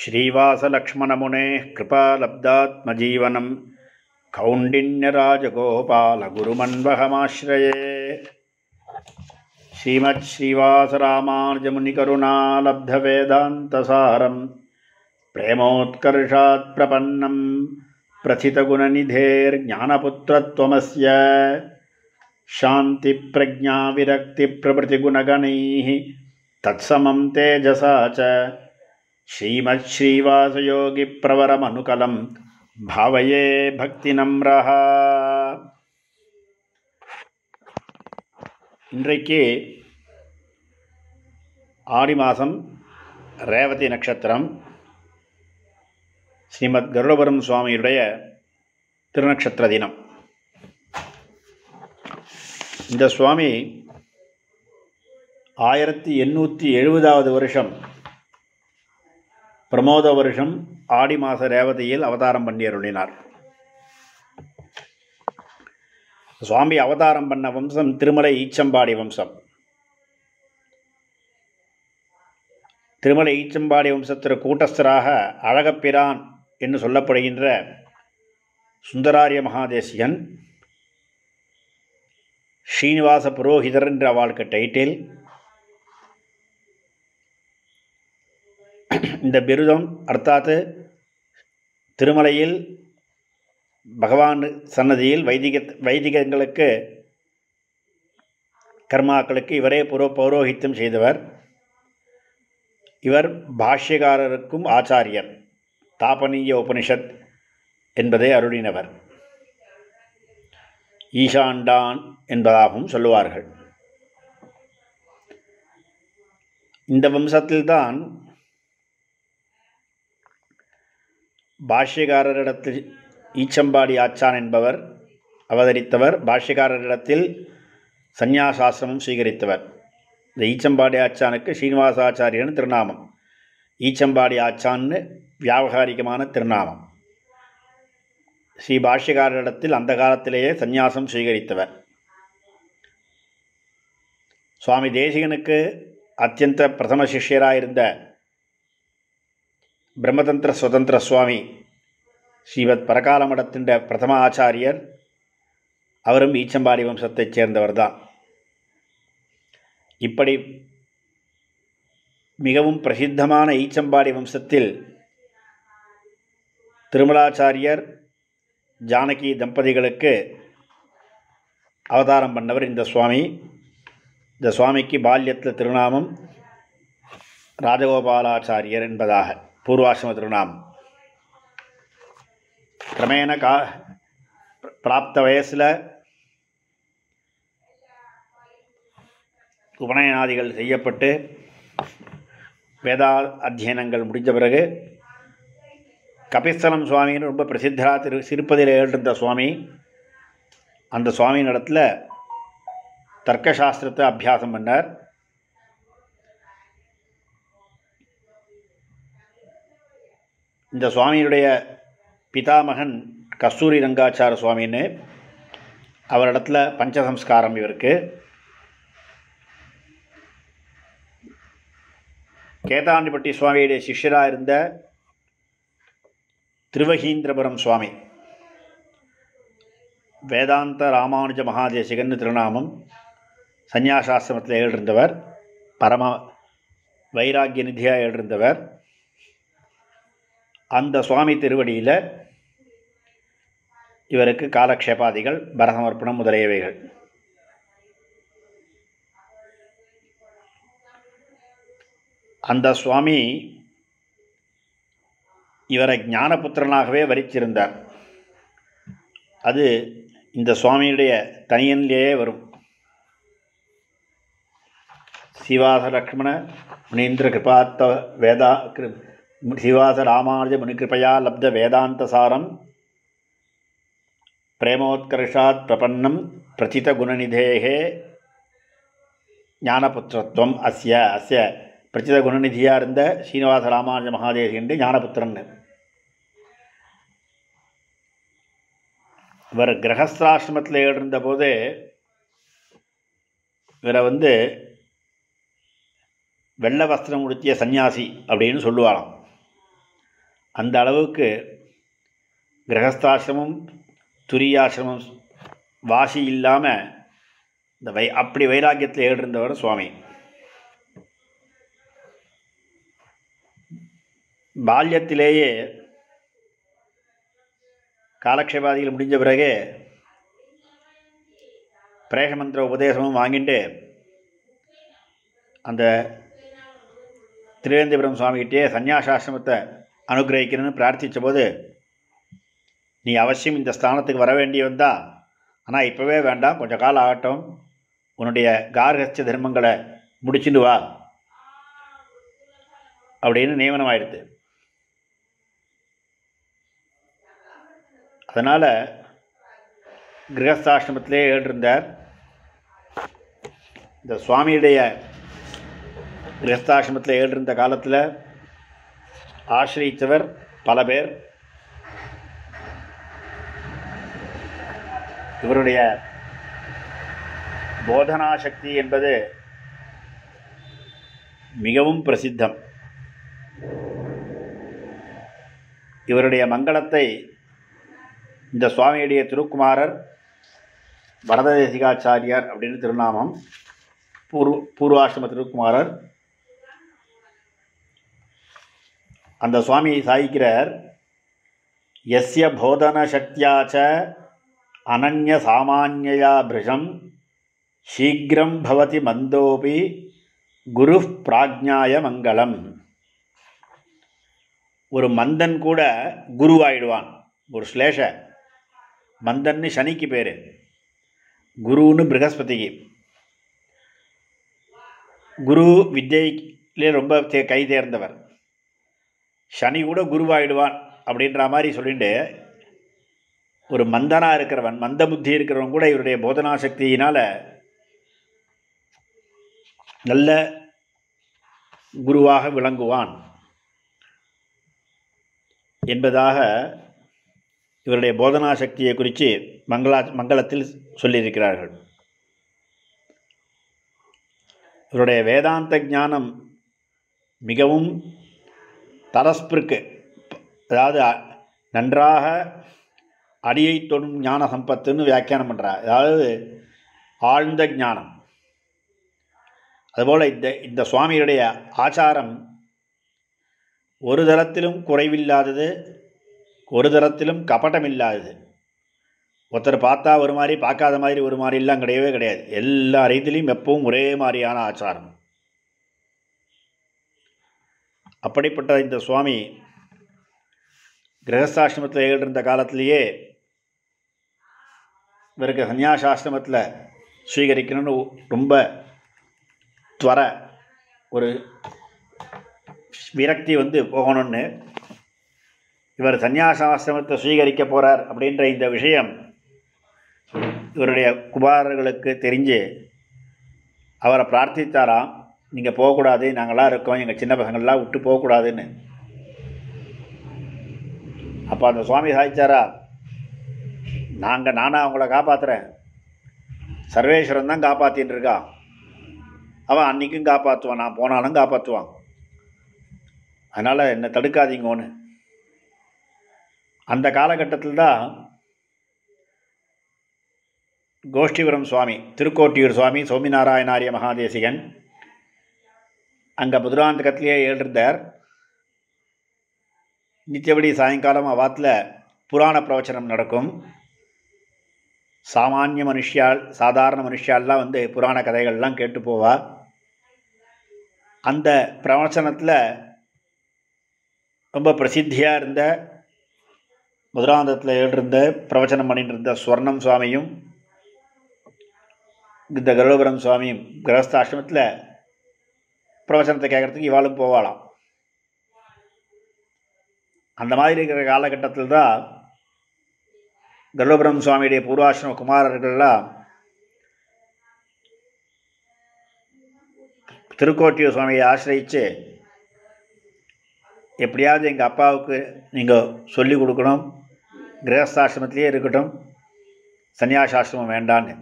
श्रीवासलक्ष्मणमुनेः कृपालब्धात्मजीवनं कौण्डिन्यराजगोपालगुरुमन्वहमाश्रये श्रीमच्छ्रीवासरामार्जमुनिकरुणालब्धवेदान्तसारं प्रेमोत्कर्षात् प्रपन्नं प्रथितगुणनिधेर्ज्ञानपुत्रत्वमस्य शान्तिप्रज्ञाविरक्तिप्रभृतिगुणगणैः तत्समं तेजसा च श्रीमच्छ्रीवासयोगिप्रवरमनुकलं भावये भक्तिनम्रः இன்றைக்கு ஆடி மாதம் ரேவதி நட்சத்திரம் ஸ்ரீமத் கருடபுரம் சுவாமியுடைய திருநக்ஷத்திர தினம் இந்த சுவாமி ஆயிரத்தி எண்ணூற்றி எழுபதாவது வருஷம் பிரமோத வருஷம் ஆடி மாத ரேவதியில் அவதாரம் பண்ணி அருளினார் சுவாமி அவதாரம் பண்ண வம்சம் திருமலை ஈச்சம்பாடி வம்சம் திருமலை ஈச்சம்பாடி வம்சத்திற்கு கூட்டஸ்தராக அழகப்பிரான் என்று சொல்லப்படுகின்ற சுந்தராரிய மகாதேசியன் ஸ்ரீனிவாச புரோஹிதர் என்ற அவளுக்கு டைட்டில் இந்த பிருதம் அர்த்தாத்து திருமலையில் பகவான் சன்னதியில் வைதிக வைதிகங்களுக்கு கர்மாக்களுக்கு இவரே புரோ பௌரோஹித்தம் செய்தவர் இவர் பாஷ்யகாரருக்கும் ஆச்சாரியர் தாபனீய உபனிஷத் என்பதை அருளினவர் ஈஷாண்டான் என்பதாகவும் சொல்லுவார்கள் இந்த வம்சத்தில்தான் பாஷ்யகாரரிடத்தில் ஈச்சம்பாடி ஆச்சான் என்பவர் அவதரித்தவர் பாஷ்யகாரரிடத்தில் சந்நியாசாசிரமம் ஸ்வீகரித்தவர் இந்த ஈச்சம்பாடி ஆச்சானுக்கு ஸ்ரீனிவாசாச்சாரியன் திருநாமம் ஈச்சம்பாடி ஆச்சான்னு வியாபகாரிகமான திருநாமம் ஸ்ரீ பாஷ்யகாரரிடத்தில் அந்த காலத்திலேயே சந்நியாசம் ஸ்வீகரித்தவர் சுவாமி தேசிகனுக்கு அத்தியந்த பிரதம சிஷ்யராயிருந்த பிரம்மதந்திர சுதந்திர சுவாமி ஸ்ரீவத் பரகாலமடத்தின் பிரதம ஆச்சாரியர் அவரும் ஈச்சம்பாடி வம்சத்தைச் சேர்ந்தவர்தான் இப்படி மிகவும் பிரசித்தமான ஈச்சம்பாடி வம்சத்தில் திருமலாச்சாரியர் ஜானகி தம்பதிகளுக்கு அவதாரம் பண்ணவர் இந்த சுவாமி இந்த சுவாமிக்கு பால்யத்தில் திருநாமம் ராஜகோபாலாச்சாரியர் என்பதாக பூர்வாசிரம திருநாமம் கிரமேண கா பிராப்த வயசில் உபநயனாதிகள் செய்யப்பட்டு வேதா அத்தியனங்கள் முடிஞ்ச பிறகு கபிஸ்தலம் சுவாமின்னு ரொம்ப பிரசித்தரா திரு சிறுப்பதில் எழுந்த சுவாமி அந்த சுவாமியின் இடத்துல தர்க்கசாஸ்திரத்தை அபியாசம் பண்ணார் இந்த சுவாமியுடைய பிதாமகன் கஸ்தூரி ரங்காச்சார சுவாமின்னு அவரிடத்துல பஞ்சசம்ஸ்காரம் இவருக்கு கேதாண்டிப்பட்டி சுவாமியுடைய சிஷ்யராக இருந்த திருவகீந்திரபுரம் சுவாமி வேதாந்த ராமானுஜ மகாதேசிகன் திருநாமம் சந்நியாசாசிரமத்தில் எழுந்தவர் பரம வைராக்கிய நிதியாக எழுந்தவர் அந்த சுவாமி திருவடியில் இவருக்கு காலக்ஷேபாதிகள் பரசமர்ப்பணம் முதலியவைகள் அந்த சுவாமி இவரை ஞானபுத்திரனாகவே வரிச்சிருந்தார் அது இந்த சுவாமியுடைய தனியன்லேயே வரும் சிவாச லக்ஷ்மண முனீந்திர கிருபாத்த வேதா சிவாச ராமானுஜ முனிகிருப்பையா லப்த வேதாந்தசாரம் பிரேமோத்கர்ஷாத் பிரபன்னம் பிரச்சிதகுணநிதேகே ஞானபுத்திரத்துவம் அஸ்ய அஸ்ய பிரச்சித குணநிதியாக இருந்த ஸ்ரீனிவாச ராமானுஜ மகாதேசிகன் ஞானபுத்திரன் இவர் கிரகஸ்திராசிரமத்தில் இருந்தபோது இவரை வந்து வெள்ளை வஸ்திரம் உடுத்திய சந்நியாசி அப்படின்னு சொல்லுவாராம் அந்த அளவுக்கு கிரகஸ்தாசிரமம் துரியாசிரமம் வாசி இல்லாமல் இந்த வை அப்படி வைராக்கியத்தில் ஏறிருந்தவர் சுவாமி பால்யத்திலேயே காலக்ஷேபாதிகள் முடிஞ்ச பிறகு பிரேஷமந்திர உபதேசமும் வாங்கிட்டு அந்த திருவேந்திபுரம் சுவாமிகிட்டே சந்யாசாசிரமத்தை அனுகிரகிக்கணும்னு பிரார்த்தித்த போது நீ அவசியம் இந்த ஸ்தானத்துக்கு வர வேண்டி வந்தா ஆனால் இப்போவே வேண்டாம் கொஞ்சம் காலம் ஆகட்டும் உன்னுடைய கார்கஸ்ய தர்மங்களை முடிச்சுட்டு வா அப்படின்னு நியமனம் ஆயிடுது அதனால் கிரகஸ்தாசிரமத்திலே ஏறிருந்தார் இந்த சுவாமியுடைய கிரகஸ்தாசிரமத்தில் ஏறிருந்த காலத்தில் ஆசிரியத்தவர் பல பேர் இவருடைய போதனா சக்தி என்பது மிகவும் பிரசித்தம் இவருடைய மங்களத்தை இந்த சுவாமியுடைய திருக்குமாரர் வரததேசிகாச்சாரியார் அப்படின்னு திருநாமம் பூர்வ பூர்வாசிரம திருக்குமாரர் அந்த சுவாமி சாய்க்கிறார் எஸ்ய போதன சக்தியாச்ச அனன்ய சாமானியா பிருஷம் சீக்கிரம் பவதி மந்தோபி குரு பிராஜ்ஞாய மங்களம் ஒரு மந்தன் கூட குருவாயிடுவான் ஒரு ஸ்லேஷ மந்தன்னு சனிக்கு பேர் குருன்னு ப்ரகஸ்பதிக்கு குரு வித்யிலே ரொம்ப தே கை தேர்ந்தவர் சனி கூட குருவாயிடுவான் அப்படின்ற மாதிரி சொல்லிட்டு ஒரு மந்தனாக இருக்கிறவன் மந்த புத்தி இருக்கிறவன் கூட இவருடைய போதனா சக்தியினால் நல்ல குருவாக விளங்குவான் என்பதாக இவருடைய போதனா சக்தியை குறித்து மங்களா மங்களத்தில் சொல்லியிருக்கிறார்கள் இவருடைய வேதாந்த ஞானம் மிகவும் தரஸ்பிருக்கு அதாவது அ- நன்றாக அடியை தொடும் ஞான சம்பத்துன்னு வியாக்கியானம் பண்ணுறார் அதாவது ஆழ்ந்த ஞானம் அதுபோல் இந்த இந்த சுவாமியுடைய ஆச்சாரம் ஒரு தரத்திலும் குறைவில்லாதது ஒரு தரத்திலும் கபடம் இல்லாதது ஒருத்தர் பார்த்தா ஒரு மாதிரி பார்க்காத மாதிரி ஒரு மாதிரிலாம் கிடையவே கிடையாது எல்லா ரீதியிலையும் எப்பவும் ஒரே மாதிரியான ஆச்சாரம் அப்படிப்பட்ட இந்த சுவாமி கிரகஸ்தாசிரமத்தில் இருந்த காலத்திலேயே இவருக்கு சந்யாசாசிரமத்தில் ஸ்வீகரிக்கணும்னு ரொம்ப துவர ஒரு விரக்தி வந்து போகணும்னு இவர் சந்யாசாசிரமத்தை ஸ்வீகரிக்க போகிறார் அப்படின்ற இந்த விஷயம் இவருடைய குமாரர்களுக்கு தெரிஞ்சு அவரை பிரார்த்தித்தாராம் நீங்கள் போகக்கூடாது நாங்களாம் இருக்கோம் எங்கள் சின்ன பசங்கள்லாம் விட்டு போகக்கூடாதுன்னு அப்போ அந்த சுவாமி சாதிச்சாரா நாங்கள் நானாக அவங்கள காப்பாற்றுறேன் சர்வேஸ்வரன் தான் காப்பாற்றின்னு இருக்கான் அவன் அன்றைக்கும் காப்பாற்றுவான் நான் போனாலும் காப்பாற்றுவான் அதனால் என்னை தடுக்காதீங்கன்னு அந்த காலகட்டத்தில் தான் கோஷ்டிபுரம் சுவாமி திருக்கோட்டியூர் சுவாமி சோமிநாராயணாரிய மகாதேசிகன் அங்கே புதுராந்தகத்திலேயே எழுந்தார் நித்தியபடி சாயங்காலம் அவாத்தில் புராண பிரவச்சனம் நடக்கும் சாமானிய மனுஷியால் சாதாரண மனுஷியால்லாம் வந்து புராண கதைகள்லாம் கேட்டு போவா அந்த பிரவச்சனத்தில் ரொம்ப பிரசித்தியாக இருந்த மதுராந்தத்தில் எழுந்த பிரவச்சனம் பண்ணிட்டு இருந்த ஸ்வர்ணம் சுவாமியும் இந்த கருடபுரம் சுவாமியும் கிரகஸ்தாசிரமத்தில் பிரவச்சனத்தை கேட்குறதுக்கு இவாளும் போவாளாம் அந்த மாதிரி இருக்கிற காலகட்டத்தில் தான் கருடபுரம் சுவாமியுடைய பூர்வாசிரம குமாரர்கள்லாம் திருக்கோட்டியூர் சுவாமியை ஆசிரியித்து எப்படியாவது எங்கள் அப்பாவுக்கு நீங்கள் சொல்லிக் கொடுக்கணும் கிரகஸ்தாசிரமத்திலே இருக்கட்டும் சன்னியாசாசிரமம் வேண்டான்னு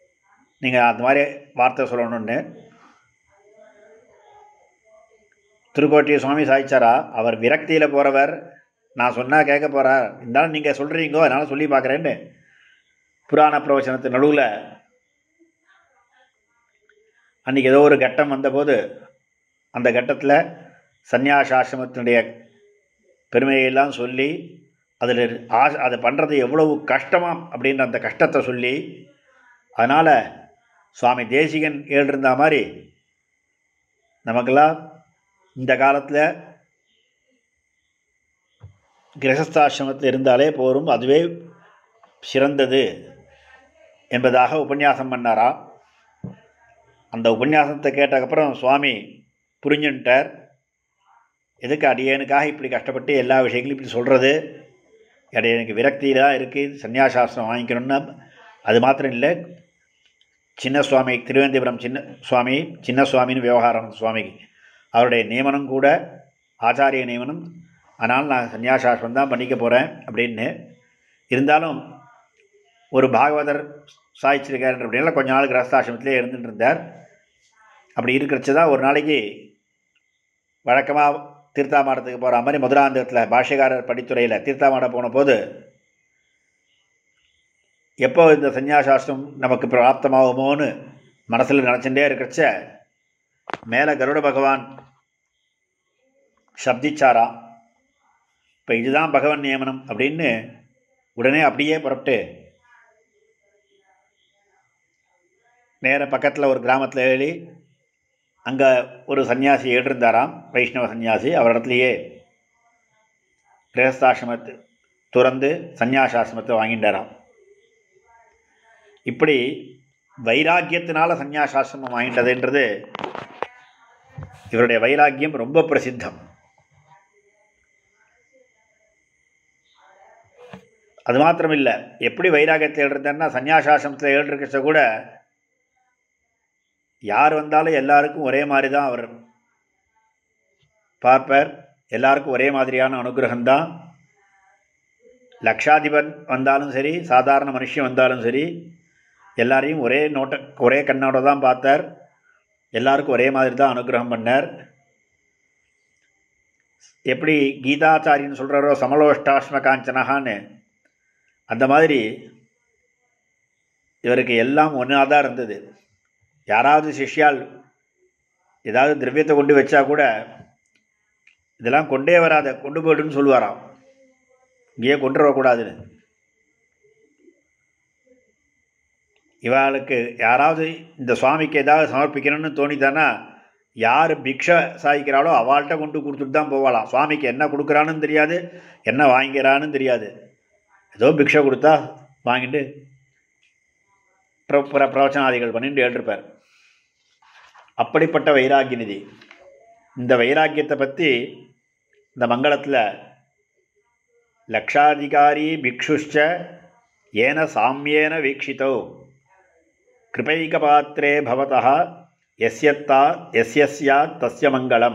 நீங்கள் அந்த மாதிரி வார்த்தை சொல்லணும்னு திருக்கோட்டிய சுவாமி சாய்ச்சாரா அவர் விரக்தியில் போகிறவர் நான் சொன்னால் கேட்க போகிறார் இருந்தாலும் நீங்கள் சொல்கிறீங்கோ அதனால் சொல்லி பார்க்குறேன்னு புராண பிரவச்சனத்து நடுவில் அன்றைக்கி ஏதோ ஒரு கட்டம் வந்தபோது அந்த கட்டத்தில் சந்நியாசாசிரமத்தினுடைய பெருமையெல்லாம் சொல்லி அதில் ஆ அதை பண்ணுறது எவ்வளவு கஷ்டமாம் அப்படின்ற அந்த கஷ்டத்தை சொல்லி அதனால் சுவாமி தேசிகன் ஏழிருந்த மாதிரி நமக்கெல்லாம் இந்த காலத்தில் கிரகஸ்தாசிரமத்தில் இருந்தாலே போரும் அதுவே சிறந்தது என்பதாக உபன்யாசம் பண்ணாரா அந்த உபன்யாசத்தை கேட்டக்கப்புறம் சுவாமி புரிஞ்சுன்ட்டார் எதுக்கு அடியனுக்காக இப்படி கஷ்டப்பட்டு எல்லா விஷயங்களும் இப்படி சொல்கிறது அடியனுக்கு விரக்தியில் தான் இருக்குது சன்னியாசாஸ்திரம் வாங்கிக்கணும்னா அது மாத்திரம் இல்லை சின்ன சுவாமி திருவேந்திபுரம் சின்ன சுவாமி சின்ன சுவாமின்னு விவகாரம் சுவாமிக்கு அவருடைய நியமனம் கூட ஆச்சாரிய நியமனம் அதனால் நான் சன்னியாசாஸ்திரம் தான் பண்ணிக்க போகிறேன் அப்படின்னு இருந்தாலும் ஒரு பாகவதர் சாய்ச்சிருக்கார் அப்படின்னா கொஞ்ச நாள் கிரஸ்தாசிரமத்திலே இருந்துட்டு இருந்தார் அப்படி இருக்கிறச்சு தான் ஒரு நாளைக்கு வழக்கமாக தீர்த்தாமாடத்துக்கு போகிற மாதிரி மதுராந்தகத்தில் பாஷ்யக்காரர் படித்துறையில் தீர்த்தாமாட போன போது எப்போ இந்த சந்நியாசாஸ்திரம் நமக்கு பிராப்தமாகுமோன்னு மனசில் நினச்சிட்டே இருக்கிறச்ச மேலே கருட பகவான் சப்திச்சாரா இப்போ இதுதான் பகவன் நியமனம் அப்படின்னு உடனே அப்படியே புறப்பட்டு நேர பக்கத்தில் ஒரு கிராமத்தில் ஏறி அங்கே ஒரு சன்னியாசி ஏற்றிருந்தாராம் வைஷ்ணவ சன்னியாசி அவரிடத்துலையே கிரகஸ்தாசிரமத்தை துறந்து சந்நியாசாசிரமத்தை வாங்கிட்டாராம் இப்படி வைராக்கியத்தினால சந்நியாசாசிரமம் வாங்கிட்டதுன்றது இவருடைய வைராக்கியம் ரொம்ப பிரசித்தம் அது மாத்திரம் இல்லை எப்படி வைராக்கியத்தில் எழுதுன்னா சந்நியாசாசிரமத்தில் எழுதிருக்கச்ச கூட யார் வந்தாலும் எல்லாருக்கும் ஒரே மாதிரி தான் அவர் பார்ப்பார் எல்லாருக்கும் ஒரே மாதிரியான அனுகிரகம்தான் லக்ஷாதிபன் வந்தாலும் சரி சாதாரண மனுஷன் வந்தாலும் சரி எல்லாரையும் ஒரே நோட்ட ஒரே கண்ணோட தான் பார்த்தார் எல்லாருக்கும் ஒரே மாதிரி தான் அனுகிரகம் பண்ணார் எப்படி கீதாச்சாரியன் சொல்கிறாரோ சமலோஷ்டாஷ்ம காஞ்சனகான்னு அந்த மாதிரி இவருக்கு எல்லாம் ஒன்றாக தான் இருந்தது யாராவது சிஷ்யால் ஏதாவது திரவியத்தை கொண்டு வச்சா கூட இதெல்லாம் கொண்டே வராத கொண்டு போய்டுன்னு சொல்லுவாராம் இங்கேயே கொண்டு வரக்கூடாதுன்னு இவாளுக்கு யாராவது இந்த சுவாமிக்கு ஏதாவது சமர்ப்பிக்கணும்னு தோணித்தானா யார் பிக்ஷை சாய்க்கிறாளோ அவள்கிட்ட கொண்டு கொடுத்துட்டு தான் போவாளாம் சுவாமிக்கு என்ன கொடுக்குறான்னு தெரியாது என்ன வாங்கிக்கிறான்னு தெரியாது ஏதோ பிக்ஷை கொடுத்தா வாங்கிட்டு பிர பிர பிரவச்சனாதிகள் பண்ணிட்டு எழுதிருப்பார் அப்படிப்பட்ட வைராக்கிய நிதி இந்த வைராக்கியத்தை பற்றி இந்த மங்களத்தில் லக்ஷாதிகாரி பிக்ஷுஷ்ச ஏன சாமியேன வீக்ஷித்தோ கிருபைகபாத்திரே பவதா எஸ்யத்தா எஸ்யஸ்யாத் தஸ்ய மங்களம்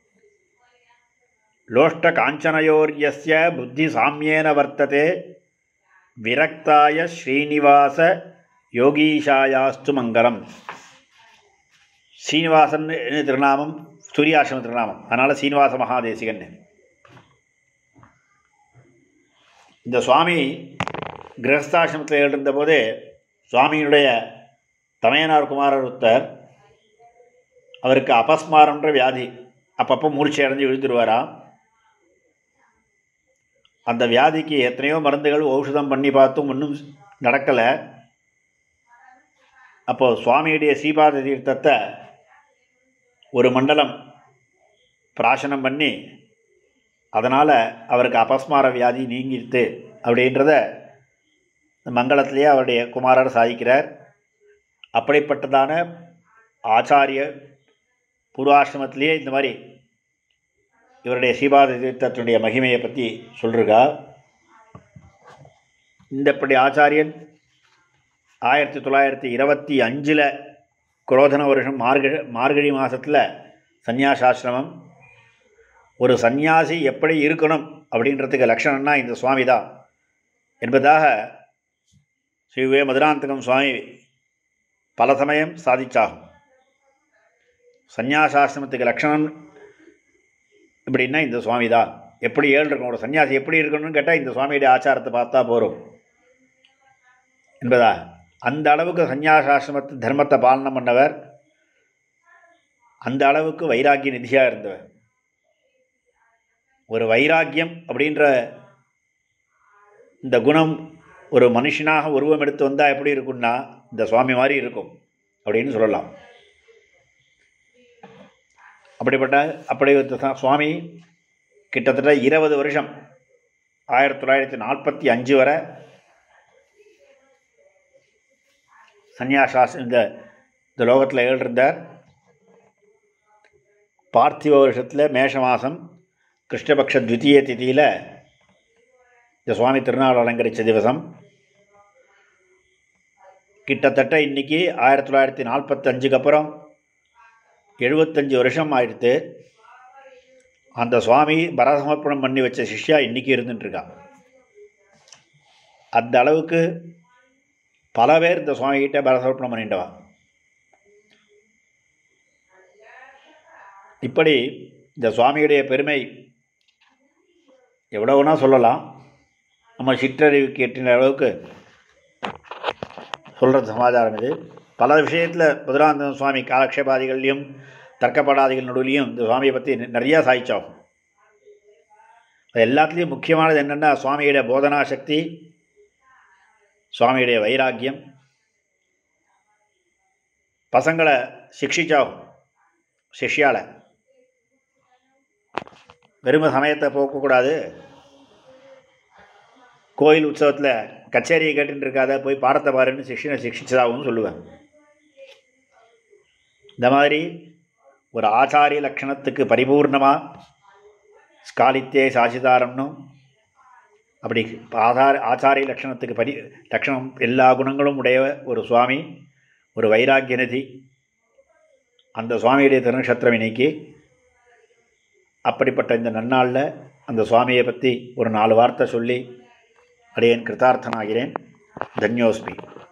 லோஷ்டகாஞ்சனயோர்யஸ்ய புத்தி சாமியேன வர்த்ததே விரக்தாய ஸ்ரீனிவாச யோகீஷாயாஸ்து மங்களம் ஸ்ரீனிவாசன் திருநாமம் சூரியாசிரம திருநாமம் அதனால் சீனிவாச மகாதேசிகன் இந்த சுவாமி கிரகஸ்தாசிரமத்தில் இருந்தபோதே சுவாமியினுடைய தமையனார் குமாரர் ஒருத்தர் அவருக்கு அபஸ்மாரம்ன்ற வியாதி அப்பப்போ மூர்ச்சி அடைஞ்சு விழுந்துருவாராம் அந்த வியாதிக்கு எத்தனையோ மருந்துகள் ஔஷதம் பண்ணி பார்த்தும் ஒன்றும் நடக்கலை அப்போது சுவாமியுடைய ஸ்ரீபாத தீர்த்தத்தை ஒரு மண்டலம் பிராசனம் பண்ணி அதனால் அவருக்கு அபஸ்மார வியாதி நீங்கிடுது அப்படின்றத மங்களத்திலேயே அவருடைய குமாரர் சாதிக்கிறார் அப்படிப்பட்டதான ஆச்சாரிய பூர்வாசிரமத்திலேயே இந்த மாதிரி இவருடைய ஸ்ரீபாத தீர்த்தத்தினுடைய மகிமையை பற்றி சொல்லிருக்கா இந்தப்படி ஆச்சாரியன் ஆயிரத்தி தொள்ளாயிரத்தி இருபத்தி அஞ்சில் குரோதன வருஷம் மார்கழி மார்கழி மாதத்தில் சந்நியாசாசிரமம் ஒரு சந்நியாசி எப்படி இருக்கணும் அப்படின்றதுக்கு லட்சணம்னா இந்த சுவாமி தான் என்பதாக ஸ்ரீ வே மதுராந்தகம் சுவாமி பல சமயம் சாதிச்சாகும் சந்நியாசாசிரமத்துக்கு லட்சணம் இப்படின்னா இந்த சுவாமி தான் எப்படி ஏழு இருக்கணும் ஒரு சன்னியாசி எப்படி இருக்கணும்னு கேட்டால் இந்த சுவாமியுடைய ஆச்சாரத்தை பார்த்தா போகிறோம் என்பதா அந்த அளவுக்கு சந்நியாசாசிரமத்து தர்மத்தை பாலனம் பண்ணவர் அந்த அளவுக்கு வைராக்கிய நிதியாக இருந்தவர் ஒரு வைராக்கியம் அப்படின்ற இந்த குணம் ஒரு மனுஷனாக உருவம் எடுத்து வந்தால் எப்படி இருக்கும்னா இந்த சுவாமி மாதிரி இருக்கும் அப்படின்னு சொல்லலாம் அப்படிப்பட்ட அப்படி ஒரு ச- சுவாமி கிட்டத்தட்ட இருபது வருஷம் ஆயிரத்தி தொள்ளாயிரத்தி நாற்பத்தி அஞ்சு வரை சந்நியாசாஸ் இந்த இந்த லோகத்தில் ஏழிருந்தார் பார்த்திவ வருஷத்தில் மேஷ மாதம் கிருஷ்ணபக்ஷ த்விதீய திதியில் இந்த சுவாமி திருநாள் அலங்கரித்த திவசம் கிட்டத்தட்ட இன்றைக்கி ஆயிரத்தி தொள்ளாயிரத்தி நாற்பத்தஞ்சுக்கு அப்புறம் எழுபத்தஞ்சு வருஷம் ஆயிடுத்து அந்த சுவாமி பரசமர்ப்பணம் பண்ணி வச்ச சிஷ்யா இன்றைக்கி இருந்துட்டுருக்கா அந்த அளவுக்கு பல பேர் இந்த சுவாமிகிட்ட பரசமர்ப்பணம் பண்ணிட்டவா இப்படி இந்த சுவாமியுடைய பெருமை எவ்வளவுனா சொல்லலாம் நம்ம சிற்றறிவுக்கு எட்டின அளவுக்கு சொல்கிறது சமாச்சாரம் இது பல விஷயத்தில் முதலானந்த சுவாமி காலக்ஷேபாதிகள்லையும் தர்க்கப்படாதிகள் நடுவுலையும் இந்த சுவாமியை பற்றி நிறையா சாய்ச்சோம் அது எல்லாத்துலேயும் முக்கியமானது என்னென்னா சுவாமியுடைய போதனா சக்தி சுவாமியுடைய வைராக்கியம் பசங்களை சிக்ஷிச்சோம் சிஷ்யால வெறும சமயத்தை போக்கக்கூடாது கோயில் உற்சவத்தில் கச்சேரியை கேட்டுட்டு இருக்காத போய் பாடத்தை பாருன்னு சிஷ்யனை சிக்ஷிச்சதாகவும் சொல்லுவேன் இந்த மாதிரி ஒரு ஆச்சாரிய லட்சணத்துக்கு பரிபூர்ணமாக ஸ்காலித்தே சாசிதாரம்னும் அப்படி ஆதார ஆச்சாரிய லட்சணத்துக்கு பரி லட்சணம் எல்லா குணங்களும் உடைய ஒரு சுவாமி ஒரு வைராக்கிய நிதி அந்த சுவாமியுடைய திருநக்ஷத்திரம் இன்னைக்கு அப்படிப்பட்ட இந்த நன்னாளில் அந்த சுவாமியை பற்றி ஒரு நாலு வார்த்தை சொல்லி அடியேன் கிருதார்த்தனாகிறேன் தன்யோஸ்மி